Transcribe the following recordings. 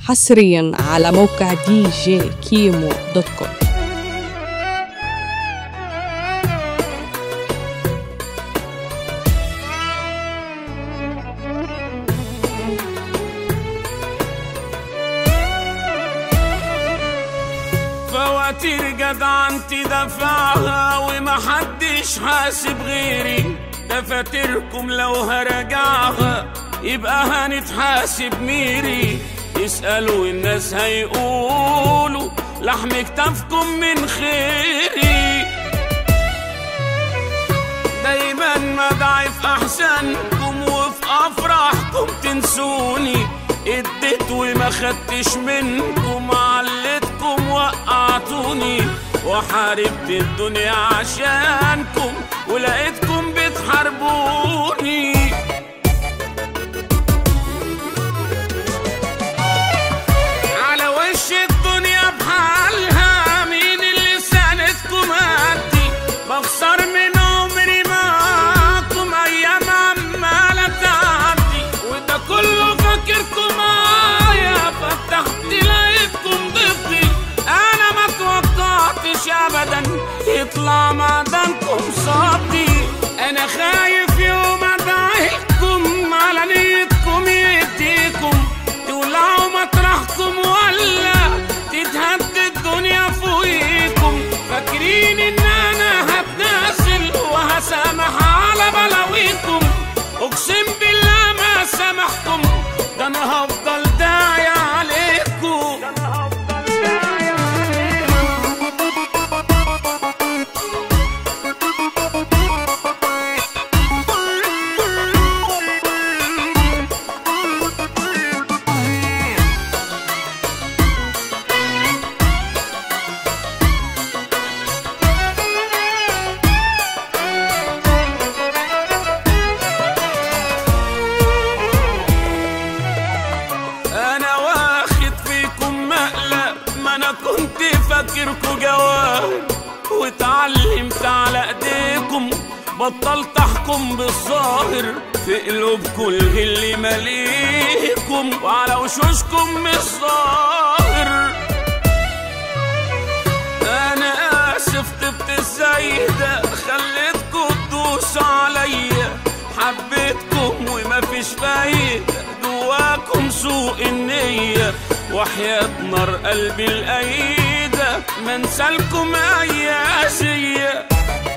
حصريا على موقع دي جي كيمو دوت كوم فواتير جدعنتي دفعها ومحدش حاسب غيري دفاتركم لو هرجعها يبقى هنتحاسب ميري يسألوا الناس هيقولوا لحم كتافكم من خيري دايما مدعي في احسانكم وفي افراحكم تنسوني اديت وما خدتش منكم علتكم وقعتوني وحاربت الدنيا عشانكم ولقيتكم بتحاربوني على وش الدنيا بحالها مين اللي ساندكم قدي بخسر من عمري معاكم ايام عمالة تعدي وده كله فاكركم معايا فتحت لقيتكم ضدي انا ما توقعتش ابدا يطلع معدنكم صدي انا خايف يوم ادعيكم على نيتكم يديكم تولعوا مطرحكم ولا تتهد الدنيا فوقيكم فاكرين ان انا هتنازل وهسامح على بلاويكم اقسم بالله ما سامحكم ده انا هفضل داعي عليكم ده انا هفضل داعي عليكم انا واخد فيكم مقلب ما انا كنت فاكركوا جواب واتعلمت على ايديكم بطلت احكم بالظاهر في قلوبكم الغل مليكم وعلى وشوشكم مش ظاهر انا اسف طبت الزايدة خليتكم تدوسوا عليا حبيتكم ومفيش فايدة جواكم سوء النية وحياة نار قلبي الأيدة منسالكم أي أذية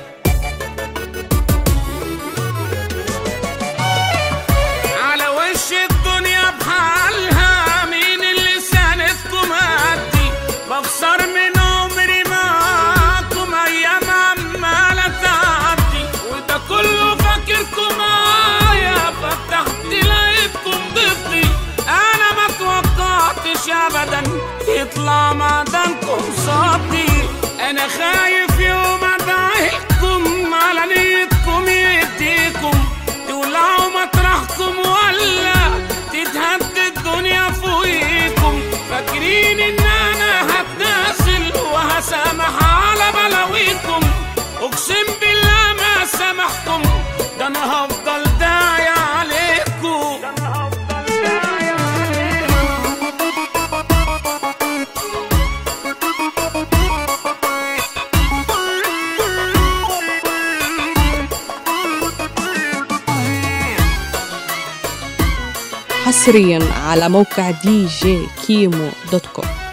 على وش الدنيا بحالها مين اللي ساندكم قدي بخسر من عمري معاكم ايام عمالة تعدي وده كله فاكركم معايا فتحت لقيتكم ضدي انا ما توقعتش ابدا يطلع معدنكم صدي انا خايف يوم ادعيكم على نيتكم يديكم تولعوا مطرحكم ولا تتهد الدنيا فوقيكم فاكرين ان انا هتنازل وهسامح على بلاويكم اقسم بالله ما سامحكم ده انا هفضل داعي عليكم ده انا هفضل داعي حصريا على موقع دي جي كيمو دوت كوم